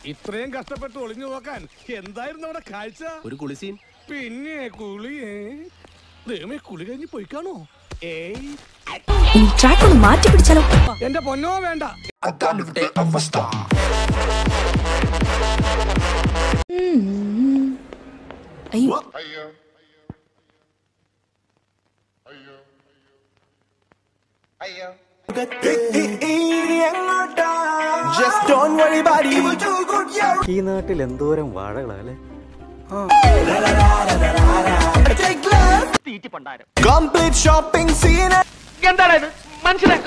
ഇത്രയും കഷ്ടപ്പെട്ട് ഒളിഞ്ഞു നോക്കാൻ എന്തായിരുന്നു അവിടെ കാഴ്ച ഒരു കുളിസീൻ പിന്നെ കുളിയേ ദൈവമേ കുളി കഴിഞ്ഞ് പോയിക്കാണോ ഏയ് ഇനി ട്രാക്ക് ഒന്ന് മാറ്റി പിടിച്ചാലോ എന്റെ പൊന്നോ വേണ്ട അയ്യോ ഈ നാട്ടിൽ എന്തോരം വാഴകളാ അല്ലേ കംപ്ലീറ്റ് ഷോപ്പിംഗ് സീൻ എന്താണ് ഇത് മനസ്സിലായി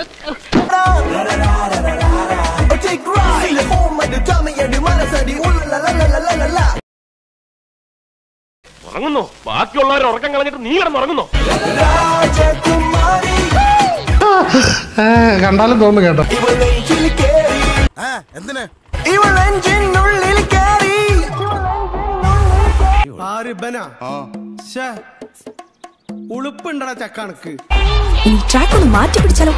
ഉറങ്ങുന്നു ബാക്കിയുള്ളവർ ഉറക്കം കളഞ്ഞിട്ട് നീ കിടന്നുറങ്ങുന്നു കണ്ടാലും തോന്നുന്നു കേട്ടോ എന്തിനാ ഇവൾ എഞ്ചിനുള്ളിൽ കയറി ഉളുപ്പുണ്ടടാ ചക്കണക്ക് ഇനി ട്രാക്ക് ഒന്ന് മാറ്റി പിടിച്ചാലോ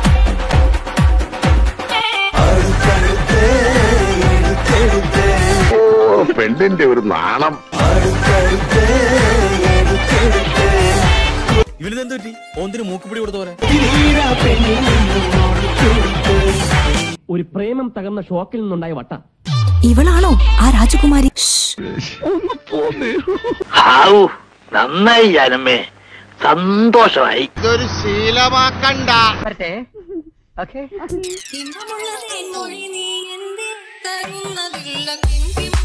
പെണ്ണിന്റെ ഒരു നാണം ഇവനെന്ത് പറ്റി ഓന്തിന് മൂക്കുപിടി കൊടുത്ത പോലെ ഒരു പ്രേമം തകർന്ന ഷോക്കിൽ നിന്നുണ്ടായ വട്ട ഇവളാണോ ആ രാജകുമാരി ശ്ശ്. നന്നായി ജനമേ സന്തോഷമായി ഇമ്പമുള്ള തേൻമൊഴി നീ എന്തേ തരുന്നതില്ല കിംകിം